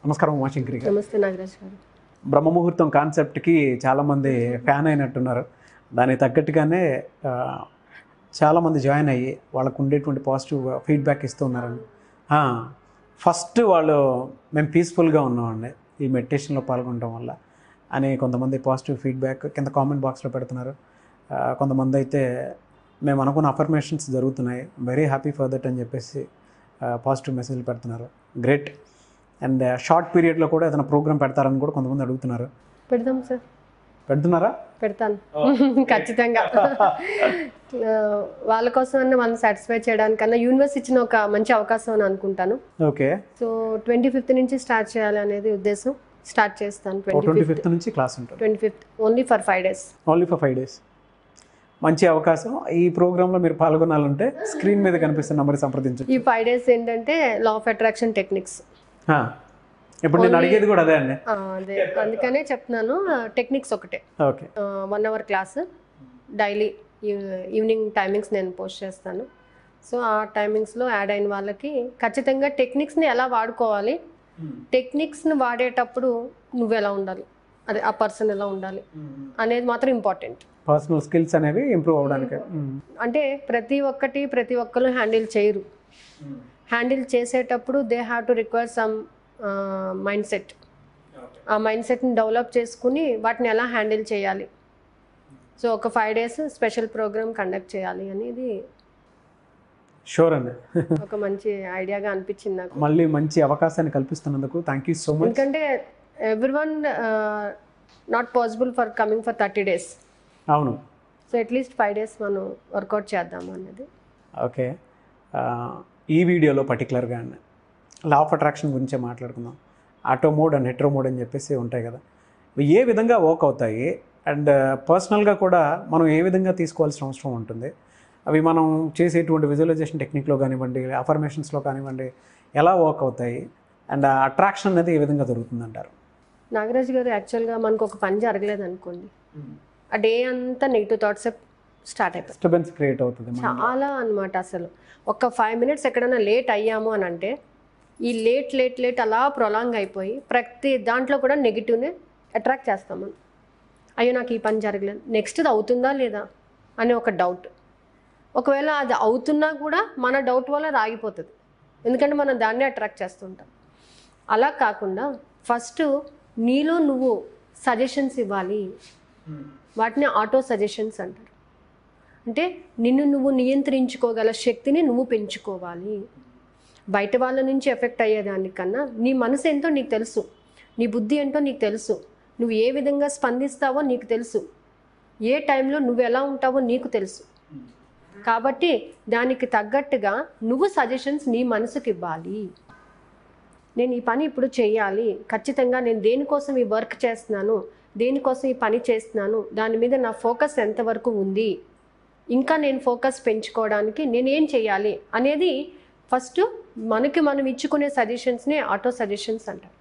నమస్కారం ఉమాశంకరి గారు నమస్తే నాగరాజ్ గారు బ్రహ్మముహూర్తం కాన్సెప్ట్కి చాలామంది ఫ్యాన్ అయినట్టున్నారు దానికి తగ్గట్టుగానే ఆ, చాలామంది జాయిన్ అయ్యి వాళ్ళకు ఉండేటువంటి పాజిటివ్ ఫీడ్బ్యాక్ ఇస్తూ ఉన్నారండి ఆ, ఫస్ట్ వాళ్ళు మేము పీస్ఫుల్గా ఉన్నామండి ఈ మెడిటేషన్లో పాల్గొనడం వల్ల అని కొంతమంది పాజిటివ్ ఫీడ్బ్యాక్ కింద కామెంట్ బాక్స్లో పెడుతున్నారు ఆ, కొంతమంది అయితే మేము అనుకున్న అఫర్మేషన్స్ జరుగుతున్నాయి వెరీ హ్యాపీ ఫర్ దట్ అని చెప్పేసి పాజిటివ్ మెసేజ్లు పెడుతున్నారు గ్రేట్ అండ్ షార్ట్ పీరియడ్లో కూడా ఏదైనా ప్రోగ్రామ్ పెడతారని కూడా కొంతమంది అడుగుతున్నారు పెడదాం సార్ పెడుతున్నారా పెడతాను ఖచ్చితంగా ఆ, వాళ్ళ కోసం అన్న మనం సాటిస్ఫై చేయడానికన్నా యూనివర్స్ ఇచ్చిన ఒక మంచి అవకాశం అని అనుకుంటాను ఓకే సో ట్వంటీ ఫిఫ్త్ నుంచి స్టార్ట్ చేయాలి అనేది ఉద్దేశం స్టార్ట్ చేస్తాను ట్వంటీ ట్వంటీ ఫిఫ్త్ ఫిఫ్త్ నుంచి క్లాస్ ఉంటుంది twenty fifth only for five days only for five days మంచి అవకాశం ఈ ప్రోగ్రాంలో మీరు పాల్గొనాలంటే స్క్రీన్ మీద కనిపిస్తున్న నెంబర్ సంప్రదించండి ఈ ఫైవ్ డేస్ ఏంటంటే లా ఆఫ్ అట్రాక్షన్ టెక్నిక్స్ ఆ, ఇప్పుడు నేను అడిగేది కూడా అదే అండి అదే అందుకనే చెప్తున్నాను టెక్నిక్స్ ఒకటే okay one hour class daily evening timings నేను పోస్ట్ చేస్తాను సో ఆ టైమింగ్స్లో యాడ్ అయిన వాళ్ళకి ఖచ్చితంగా టెక్నిక్స్ని ఎలా వాడుకోవాలి టెక్నిక్స్ని వాడేటప్పుడు నువ్వు ఎలా ఉండాలి అదే ఆ పర్సన్ ఎలా ఉండాలి అనేది మాత్రం ఇంపార్టెంట్ పర్సనల్ స్కిల్స్ అనేవి ఇంప్రూవ్ అవ్వడానికి మ్మ్. అంటే ప్రతి ఒక్కటి ప్రతి ఒక్కరు హ్యాండిల్ చేయరు హ్యాండిల్ చేసేటప్పుడు they have to require some mind set ఆ మైండ్ సెట్ని డెవలప్ చేసుకుని వాటిని ఎలా హ్యాండిల్ చేయాలి సో ఒక five days special programme conduct చేయాలి అనేది షూర్ అండి ఒక మంచి ఐడియాగా అనిపించింది నాకు మళ్ళీ మంచి అవకాశాన్ని కల్పిస్తున్నందుకు థ్యాంక్ యూ సో మచ్ ఎందుకంటే every one not possible for coming for thirty days అవును సో అట్లీస్ట్ ఫైవ్ డేస్ మనం వర్కౌట్ చేద్దాము అనేది ఓకే ఆ, ఈ వీడియోలో పర్టికులర్గా అండి లా ఆఫ్ అట్రాక్షన్ గురించే మాట్లాడుకుందాం auto mode and hetero mode అని చెప్పేసి ఉంటాయి కదా ఇవి ఏ విధంగా వర్క్ అవుతాయి అండ్ పర్సనల్గా కూడా మనం ఏ విధంగా తీసుకోవాల్సిన అవసరం ఉంటుంది అవి మనం చేసేటువంటి విజువలైజేషన్ టెక్నిక్లో కానివ్వండి అఫర్మేషన్స్లో కానివ్వండి ఎలా వర్క్ అవుతాయి అండ్ అట్రాక్షన్ అనేది ఏ విధంగా జరుగుతుంది అంటారు నాగరాజ్ గారు యాక్చువల్గా మనకు ఒక పని జరగలేదు అనుకోండి ఆ డే అంతా నెగిటివ్ థాట్స్ స్టార్ట్ అయిపోతాయి డిస్టర్బెన్స్ క్రియేట్ అవుతుంది mind లో. చాలా అన్నమాట అసలు ఒక ఫైవ్ మినిట్స్ ఎక్కడైనా లేట్ అయ్యాము అని అంటే ఈ లేట్ లేట్ లేట్ అలా ప్రొలాంగ్ అయిపోయి ప్రతి దాంట్లో కూడా నెగిటివ్ని అట్రాక్ట్ చేస్తాం మనం అయ్యో నాకు ఈ పని జరగలేదు నెక్స్ట్ ఇది అవుతుందా లేదా అనే ఒక డౌట్ ఒకవేళ అది అవుతున్నా కూడా మన డౌట్ వల్ల అది ఆగిపోతుంది ఎందుకంటే మనం దాన్నే అట్రాక్ట్ చేస్తుంటాం అలా కాకుండా ఫస్ట్ నీలో నువ్వు సజెషన్స్ ఇవ్వాలి వాటిని ఆటో సజెషన్స్ అంటారు అంటే నిన్ను నువ్వు నియంత్రించుకోగల శక్తిని నువ్వు పెంచుకోవాలి బయట వాళ్ళ నుంచి ఎఫెక్ట్ అయ్యేదానికన్నా నీ మనసు ఏంటో నీకు తెలుసు నీ బుద్ధి ఏంటో నీకు తెలుసు నువ్వు ఏ విధంగా స్పందిస్తావో నీకు తెలుసు ఏ టైంలో నువ్వు ఎలా ఉంటావో నీకు తెలుసు కాబట్టి దానికి తగ్గట్టుగా నువ్వు సజెషన్స్ నీ మనసుకి ఇవ్వాలి నేను ఈ పని ఇప్పుడు చేయాలి ఖచ్చితంగా నేను దేనికోసం ఈ వర్క్ చేస్తున్నాను దేనికోసం ఈ పని చేస్తున్నాను దాని మీద నా ఫోకస్ ఎంతవరకు ఉంది ఇంకా నేను ఫోకస్ పెంచుకోవడానికి నేను ఏం చేయాలి అనేది ఫస్ట్ మనకి మనం ఇచ్చుకునే సజెషన్స్ని ఆటో సజెషన్స్ అంటారు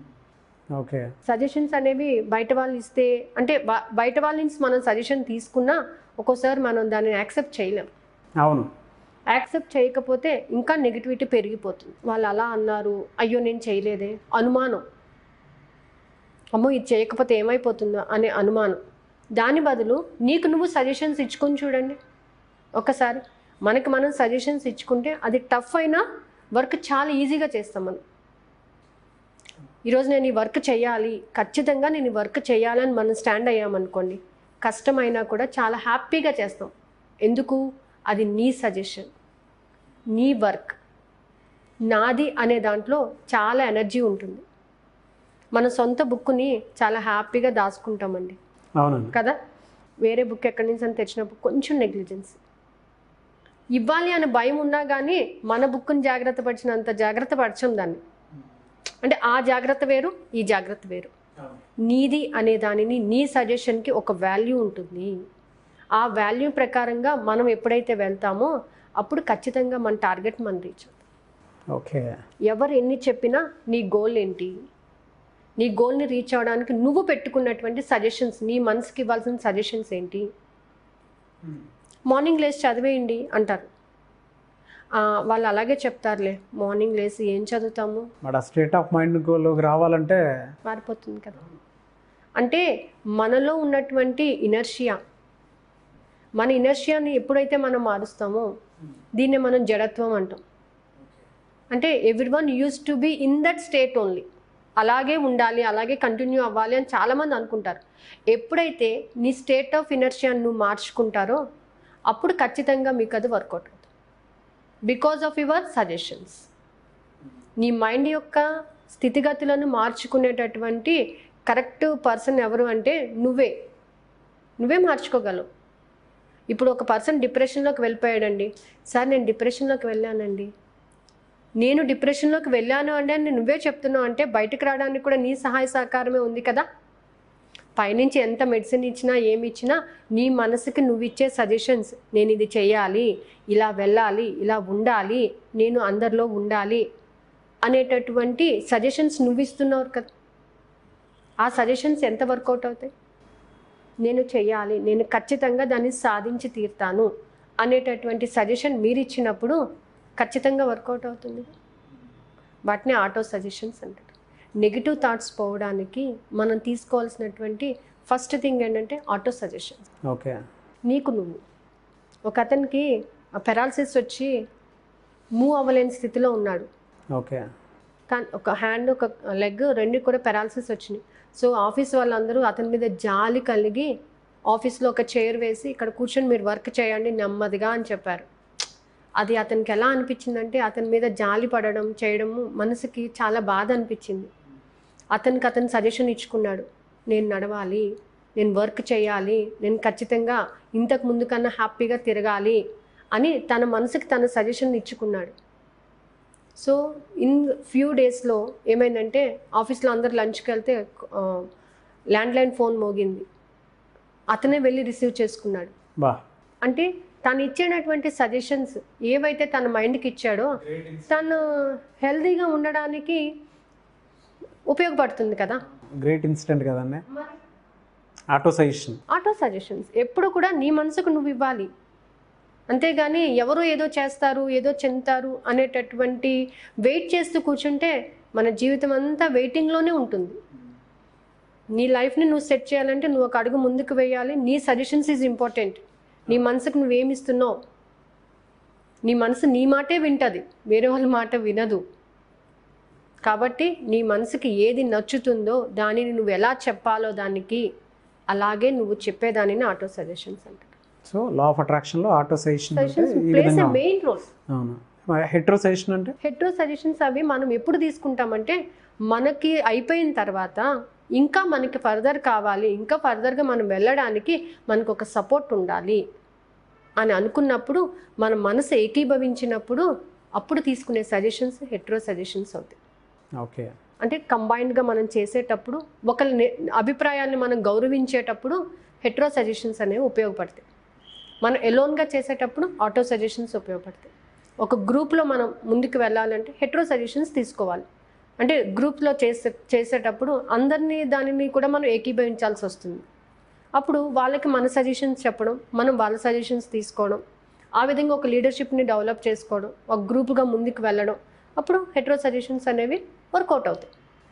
ఓకే సజెషన్స్ అనేవి బయట వాళ్ళు ఇస్తే అంటే బ- బయట వాళ్ళ నుంచి మనం సజెషన్ తీసుకున్నా ఒక్కోసారి మనం దాన్ని యాక్సెప్ట్ చేయలేం అవును యాక్సెప్ట్ చేయకపోతే ఇంకా నెగిటివిటీ పెరిగిపోతుంది వాళ్ళు అలా అన్నారు అయ్యో నేను చేయలేదే అనుమానం అమ్మో ఇది చేయకపోతే ఏమైపోతుందో అనే అనుమానం దాని బదులు నీకు నువ్వు సజెషన్స్ ఇచ్చుకొని చూడండి ఒకసారి మనకి మనం సజెషన్స్ ఇచ్చుకుంటే అది టఫ్ అయినా వర్క్ చాలా ఈజీగా చేస్తాం మనం ఈరోజు నేను ఈ వర్క్ చేయాలి ఖచ్చితంగా నేను ఈ వర్క్ చేయాలని మనం స్టాండ్ అయ్యామనుకోండి కష్టమైనా కూడా చాలా హ్యాపీగా చేస్తాం ఎందుకు అది నీ సజెషన్ నీ వర్క్ నాది అనే దాంట్లో చాలా ఎనర్జీ ఉంటుంది మన సొంత బుక్ని చాలా హ్యాపీగా దాచుకుంటామండి అవునండి కదా వేరే బుక్ ఎక్కడి నుంచి అని తెచ్చినప్పుడు కొంచెం నెగ్లిజెన్స్ ఇవ్వాలి అనే భయం ఉన్నా కానీ మన బుక్ని జాగ్రత్త పరిచినంత జాగ్రత్త పరచం దాన్ని అంటే ఆ జాగ్రత్త వేరు ఈ జాగ్రత్త వేరు నీది అనే దానిని నీ సజెషన్కి ఒక వాల్యూ ఉంటుంది ఆ వాల్యూ ప్రకారంగా మనం ఎప్పుడైతే వెళ్తామో అప్పుడు ఖచ్చితంగా మన టార్గెట్ మనం రీచ్ అవుతాం ఓకే ఎవరు ఎన్ని చెప్పినా నీ గోల్ ఏంటి నీ గోల్ని రీచ్ అవ్వడానికి నువ్వు పెట్టుకున్నటువంటి సజెషన్స్ నీ మనసుకి ఇవ్వాల్సిన సజెషన్స్ ఏంటి మార్నింగ్ లేచి చదివేయండి అంటారు ఆ, వాళ్ళు అలాగే చెప్తారులే మార్నింగ్ లేసి ఏం చదువుతాము బట్ ఆ స్టేట్ ఆఫ్ మైండ్లోకి రావాలంటే మారిపోతుంది కదా అంటే మనలో ఉన్నటువంటి ఇనర్షియా మన ఇనర్షియాని ఎప్పుడైతే మనం మారుస్తామో దీన్ని మనం జడత్వం అంటాం అంటే every one use to be in that state only అలాగే ఉండాలి అలాగే కంటిన్యూ అవ్వాలి అని చాలామంది అనుకుంటారు ఎప్పుడైతే నీ స్టేట్ ఆఫ్ ఇనర్షియాని నువ్వు మార్చుకుంటారో అప్పుడు ఖచ్చితంగా మీకు అది వర్కౌట్ అవుతుంది బికాస్ ఆఫ్ యువర్ సజెషన్స్ నీ మైండ్ యొక్క స్థితిగతులను మార్చుకునేటటువంటి కరెక్ట్ పర్సన్ ఎవరు అంటే నువ్వే నువ్వే మార్చుకోగలవు ఇప్పుడు ఒక పర్సన్ డిప్రెషన్లోకి వెళ్ళిపోయాడండి సార్ నేను డిప్రెషన్లోకి వెళ్ళానండి నేను డిప్రెషన్లోకి వెళ్ళాను అంటే అని నువ్వే చెప్తున్నావు అంటే బయటకు రావడానికి కూడా నీ సహాయ సహకారమే ఉంది కదా పైనుంచి ఎంత మెడిసిన్ ఇచ్చినా ఏమి ఇచ్చినా నీ మనసుకి నువ్వు ఇచ్చే సజెషన్స్ నేను ఇది చేయాలి ఇలా వెళ్ళాలి ఇలా ఉండాలి నేను అందరిలో ఉండాలి అనేటటువంటి సజెషన్స్ నువ్వు ఇస్తున్నావు కదా ఆ సజెషన్స్ ఎంత వర్కౌట్ అవుతాయి నేను చెయ్యాలి నేను ఖచ్చితంగా దాన్ని సాధించి తీరుతాను అనేటటువంటి సజెషన్ మీరు ఇచ్చినప్పుడు ఖచ్చితంగా వర్కౌట్ అవుతుంది వాటిని ఆటో సజెషన్స్ అంటారు నెగిటివ్ థాట్స్ పోవడానికి మనం తీసుకోవాల్సినటువంటి ఫస్ట్ థింగ్ ఏంటంటే ఆటో సజెషన్స్ ఓకే నీకు నువ్వు ఒక అతనికి పెరాలసిస్ వచ్చి మూవ్ అవ్వలేని స్థితిలో ఉన్నాడు ఓకే కానీ ఒక హ్యాండ్ ఒక లెగ్ రెండు కూడా పెరాలసిస్ వచ్చినాయి సో ఆఫీస్ వాళ్ళందరూ అతని మీద జాలి కలిగి ఆఫీస్లో ఒక చైర్ వేసి ఇక్కడ కూర్చొని మీరు వర్క్ చేయండి నెమ్మదిగా అని చెప్పారు అది అతనికి ఎలా అనిపించిందంటే అతని మీద జాలి పడడం చేయడము మనసుకి చాలా బాధ అనిపించింది అతనికి అతను సజెషన్ ఇచ్చుకున్నాడు నేను నడవాలి నేను వర్క్ చేయాలి నేను ఖచ్చితంగా ఇంతకు ముందు కన్నా హ్యాపీగా తిరగాలి అని తన మనసుకి తన సజెషన్ ఇచ్చుకున్నాడు సో ఇన్ ఫ్యూ డేస్లో ఏమైందంటే ఆఫీస్లో అందరు లంచ్కి వెళ్తే ల్యాండ్లైన్ ఫోన్ మోగింది అతనే వెళ్ళి రిసీవ్ చేసుకున్నాడు బా అంటే తను ఇచ్చేటటువంటి సజెషన్స్ ఏవైతే తన మైండ్కి ఇచ్చాడో తను హెల్తీగా ఉండడానికి ఉపయోగపడుతుంది కదా గ్రేట్ ఇన్సిడెంట్ కదండి ఆటో సజెషన్ ఆటో సజెషన్స్ ఎప్పుడు కూడా నీ మనసుకు నువ్వు ఇవ్వాలి అంతేగాని ఎవరో ఏదో చేస్తారు ఏదో చెందుతారు అనేటటువంటి వెయిట్ చేస్తూ కూర్చుంటే మన జీవితం అంతా వెయిటింగ్లోనే ఉంటుంది నీ లైఫ్ని నువ్వు సెట్ చేయాలంటే నువ్వు ఒక అడుగు ముందుకు వేయాలి నీ సజెషన్స్ ఈజ్ ఇంపార్టెంట్ నీ మనసుకు నువ్వేమి ఇస్తున్నావు నీ మనసు నీ మాటే వింటది వేరే వాళ్ళ మాట వినదు కాబట్టి నీ మనసుకి ఏది నచ్చుతుందో దానిని నువ్వు ఎలా చెప్పాలో దానికి అలాగే నువ్వు చెప్పేదానిని ఆటో సజెషన్స్ అంటారు సో లా ఆఫ్ అట్రాక్షన్లో ఆటో సజెషన్ అంటే సజెషన్స్ ఈ ప్లేస్ విధంగా ఎ మెయిన్ రోల్ అవును హెట్రో సజెషన్ అంటే హెట్రో సజెషన్స్ అవి మనం ఎప్పుడు తీసుకుంటామంటే మనకి అయిపోయిన తర్వాత ఇంకా మనకి ఫర్దర్ కావాలి ఇంకా ఫర్దర్గా మనం వెళ్ళడానికి మనకు ఒక సపోర్ట్ ఉండాలి అని అనుకున్నప్పుడు మన మనసు ఏకీభవించినప్పుడు అప్పుడు తీసుకునే సజెషన్స్ హెట్రో సజెషన్స్ అవుతాయి ఓకే అంటే కంబైన్డ్గా మనం చేసేటప్పుడు ఒకరి ని- అభిప్రాయాన్ని మనం గౌరవించేటప్పుడు హెట్రో సజెషన్స్ అనేవి ఉపయోగపడతాయి మనం ఎలోన్గా చేసేటప్పుడు ఆటో సజెషన్స్ ఉపయోగపడతాయి ఒక గ్రూప్లో మనం ముందుకు వెళ్ళాలంటే హెట్రో సజెషన్స్ తీసుకోవాలి అంటే గ్రూప్లో చేసే చేసేటప్పుడు అందరినీ దానిని కూడా మనం ఏకీభవించాల్సి వస్తుంది అప్పుడు వాళ్ళకి మన సజెషన్స్ చెప్పడం మనం వాళ్ళ సజెషన్స్ తీసుకోవడం ఆ విధంగా ఒక లీడర్షిప్ని డెవలప్ చేసుకోవడం ఒక గ్రూప్గా ముందుకు వెళ్ళడం అప్పుడు హెట్రో సజెషన్స్ అనేవి వర్కౌట్ అవుతాయి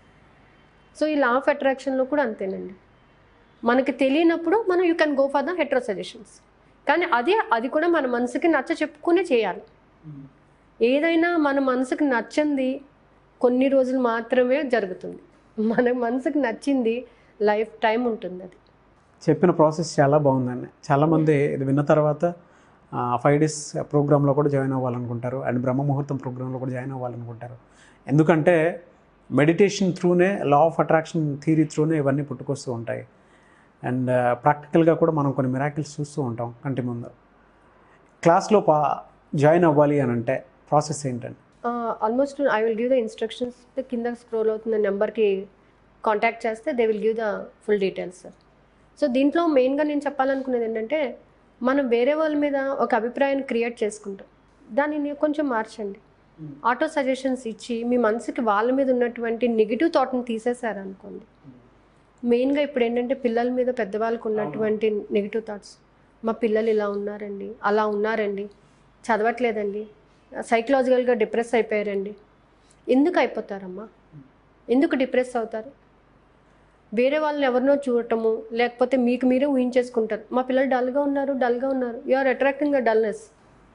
సో ఈ లా ఆఫ్ అట్రాక్షన్లో కూడా అంతేనండి మనకి తెలియనప్పుడు మనం you can go for the hetero suggestions కానీ అదే అది కూడా మన మనసుకి నచ్చ చెప్పుకునే చేయాలి ఏదైనా మన మనసుకి నచ్చంది కొన్ని రోజులు మాత్రమే జరుగుతుంది మన మనసుకి నచ్చింది లైఫ్ టైం ఉంటుంది అది చెప్పిన ప్రాసెస్ చాలా బాగుందండి చాలామంది ఇది విన్న తర్వాత ఫైవ్ డేస్ ప్రోగ్రాంలో కూడా జాయిన్ అవ్వాలనుకుంటారు అండ్ బ్రహ్మ ముహూర్తం ప్రోగ్రాంలో కూడా జాయిన్ అవ్వాలనుకుంటారు ఎందుకంటే మెడిటేషన్ త్రూనే లా ఆఫ్ అట్రాక్షన్ థీరీ త్రూనే ఇవన్నీ పుట్టుకొస్తూ ఉంటాయి అండ్ ప్రాక్టికల్గా కూడా మనం కొన్ని మిరాకిల్స్ చూస్తూ ఉంటాం కంటి ముందు క్లాస్లో పా జాయిన్ అవ్వాలి అని అంటే ప్రాసెస్ ఏంటండి almost I will give the instructions కింద స్క్రోల్ అవుతున్న నెంబర్కి కాంటాక్ట్ చేస్తే they will give the full details sir so దీంట్లో మెయిన్గా నేను చెప్పాలనుకునేది ఏంటంటే మనం వేరే వాళ్ళ మీద ఒక అభిప్రాయాన్ని క్రియేట్ చేసుకుంటాం దానిని కొంచెం మార్చండి ఆటో సజెషన్స్ ఇచ్చి మీ మనసుకి వాళ్ళ మీద ఉన్నటువంటి నెగిటివ్ థాట్ని తీసేశారు అనుకోండి మెయిన్గా ఇప్పుడు ఏంటంటే పిల్లల మీద పెద్దవాళ్ళకు ఉన్నటువంటి నెగిటివ్ థాట్స్ మా పిల్లలు ఇలా ఉన్నారండి అలా ఉన్నారండి చదవట్లేదండి సైకలాజికల్గా డిప్రెస్ అయిపోయారండి ఎందుకు అయిపోతారమ్మా ఎందుకు డిప్రెస్ అవుతారు వేరే వాళ్ళని ఎవరినో చూడటము లేకపోతే మీకు మీరే ఊహించేసుకుంటారు మా పిల్లలు డల్గా ఉన్నారు డల్గా ఉన్నారు you are attracting a dullness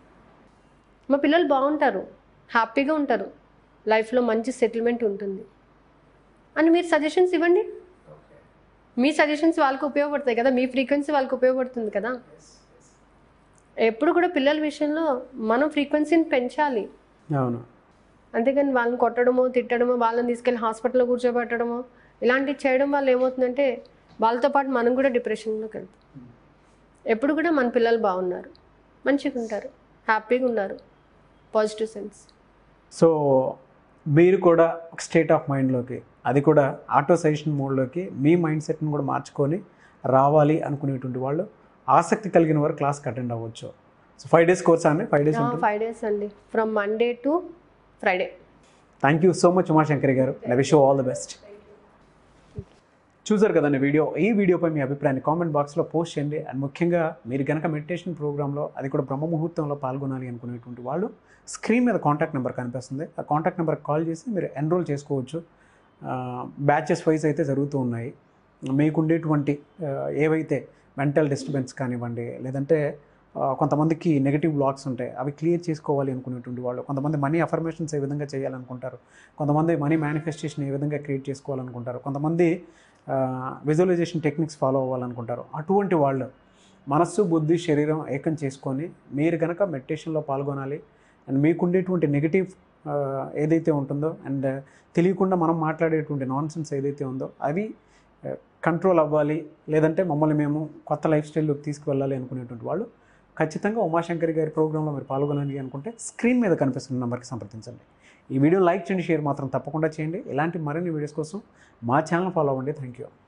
మా పిల్లలు బాగుంటారు హ్యాపీగా ఉంటారు లైఫ్లో మంచి సెటిల్మెంట్ ఉంటుంది అని మీరు సజెషన్స్ ఇవ్వండి మీ సజెషన్స్ వాళ్ళకి ఉపయోగపడతాయి కదా మీ ఫ్రీక్వెన్సీ వాళ్ళకి ఉపయోగపడుతుంది కదా ఎప్పుడు కూడా పిల్లల విషయంలో మనం ఫ్రీక్వెన్సీని పెంచాలి అవును అంతేగాని వాళ్ళని కొట్టడమో తిట్టడమో వాళ్ళని తీసుకెళ్ళి హాస్పిటల్లో కూర్చోబెట్టడమో ఇలాంటివి చేయడం వల్ల ఏమవుతుందంటే వాళ్ళతో పాటు మనం కూడా డిప్రెషన్లోకి వెళ్తాం ఎప్పుడు కూడా మన పిల్లలు బాగున్నారు మంచిగా ఉంటారు హ్యాపీగా ఉన్నారు పాజిటివ్ సెన్స్ సో మీరు కూడా ఒక స్టేట్ ఆఫ్ మైండ్లోకి అది కూడా ఆటో సజెషన్ మోడ్లోకి మీ మైండ్ సెట్ని కూడా మార్చుకొని రావాలి అనుకునేటువంటి వాళ్ళు ఆసక్తి కలిగిన వారు క్లాస్కి అటెండ్ అవ్వచ్చు సో ఫైవ్ డేస్ కోర్స్ అండి ఫైవ్ డేస్ ఉంటుంది ఫైవ్ డేస్ అండి from Monday to Friday thank you so much Umashankari garu I wish all the best చూసారు కదండి వీడియో ఈ వీడియోపై మీ అభిప్రాయాన్ని కామెంట్ బాక్స్లో పోస్ట్ చేయండి అండ్ ముఖ్యంగా మీరు కనుక మెడిటేషన్ ప్రోగ్రాంలో అది కూడా బ్రహ్మ ముహూర్తంలో పాల్గొనాలి అనుకునేటువంటి వాళ్ళు స్క్రీన్ మీద కాంటాక్ట్ నెంబర్ కనిపిస్తుంది ఆ కాంటాక్ట్ నెంబర్కి కాల్ చేసి మీరు ఎన్రోల్ చేసుకోవచ్చు బ్యాచెస్ వైజ్ అయితే జరుగుతూ ఉన్నాయి మీకు ఉండేటువంటి ఆ, ఏవైతే మెంటల్ డిస్టర్బెన్స్ కానివ్వండి లేదంటే ఆ, కొంతమందికి నెగిటివ్ బ్లాక్స్ ఉంటాయి అవి క్లియర్ చేసుకోవాలి అనుకునేటువంటి వాళ్ళు కొంతమంది మనీ అఫర్మేషన్స్ ఏ విధంగా చేయాలనుకుంటారు కొంతమంది మనీ మేనిఫెస్టేషన్ ఏ విధంగా క్రియేట్ చేసుకోవాలనుకుంటారు కొంతమంది విజువలైజేషన్ టెక్నిక్స్ ఫాలో అవ్వాలనుకుంటారు అటువంటి వాళ్ళు మనస్సు బుద్ధి శరీరం ఏకం చేసుకొని మీరు కనుక మెడిటేషన్లో పాల్గొనాలి అండ్ మీకుండేటువంటి నెగిటివ్ ఏదైతే ఉంటుందో అండ్ తెలియకుండా మనం మాట్లాడేటువంటి నాన్ సెన్స్ ఏదైతే ఉందో అవి కంట్రోల్ అవ్వాలి లేదంటే మమ్మల్ని మేము కొత్త లైఫ్ స్టైల్లోకి తీసుకువెళ్ళాలి అనుకునేటువంటి వాళ్ళు ఖచ్చితంగా ఉమాశంకర్ గారి ప్రోగ్రాంలో మీరు పాల్గొనాలి అనుకుంటే స్క్రీన్ మీద కనిపిస్తున్న నెంబర్కి సంప్రదించండి ఈ వీడియో లైక్ చేయండి షేర్ మాత్రం తప్పకుండా చేయండి ఇలాంటి మరిన్ని వీడియోస్ కోసం మా ఛానల్ ఫాలో అవ్వండి థ్యాంక్ యూ